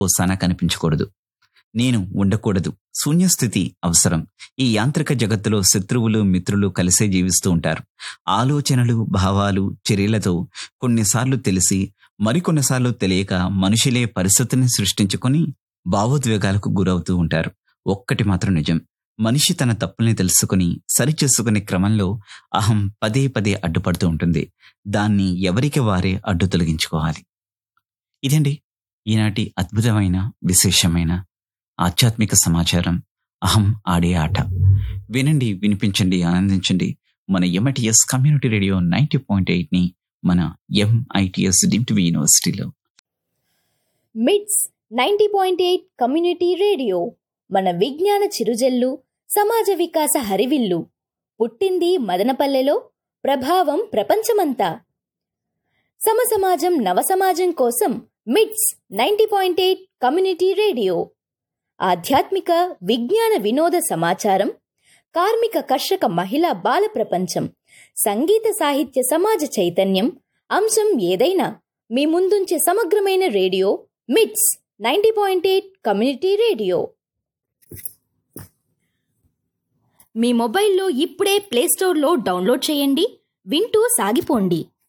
సన కనిపించకూడదు నేను ఉండకూడదు శూన్యస్థితి అవసరం ఈ యాంత్రిక జగత్తులో శత్రువులు మిత్రులు కలిసే జీవిస్తూ ఉంటారు ఆలోచనలు భావాలు చర్యలతో కొన్నిసార్లు తెలిసి మరికొన్నిసార్లు తెలియక మనుషులే పరిస్థితిని సృష్టించుకొని భావోద్వేగాలకు గురవుతూ ఉంటారు ఒక్కటి మాత్రం నిజం మనిషి తన తప్పుల్ని తెలుసుకుని సరిచేసుకునే క్రమంలో అహం పదే పదే అడ్డుపడుతూ ఉంటుంది దాన్ని ఎవరికి వారే అడ్డు తొలగించుకోవాలి ఇదండి ఈనాటి అద్భుతమైన విశేషమైన ఆధ్యాత్మిక సమాచారం అహం ఆడే ఆట వినండి వినిపించండి ఆనందించండి మన M I T S community radio ninety point eight ని మన ఎంఐటిఎస్ డిమ్ట్ యూనివర్సిటీలో MITS ninety point eight community radio మన విజ్ఞాన చిరుజల్లు సమాజ వికాస హరివిల్లు పుట్టింది మదనపల్లెలో ప్రభావం ప్రపంచమంతా సమసమాజం నవసమాజం కోసం MITS ninety point eight community radio ఆధ్యాత్మిక విజ్ఞాన వినోద సమాచారం కార్మిక కర్షక మహిళా బాల ప్రపంచం సంగీత సాహిత్య సమాజ చైతన్యం అంశం ఏదైనా మీ ముందుంచే సమగ్రమైన radio MITS ninety point eight community radio మీ మొబైల్లో ఇప్పుడే ప్లేస్టోర్లో డౌన్లోడ్ చేయండి వింటూ సాగిపోండి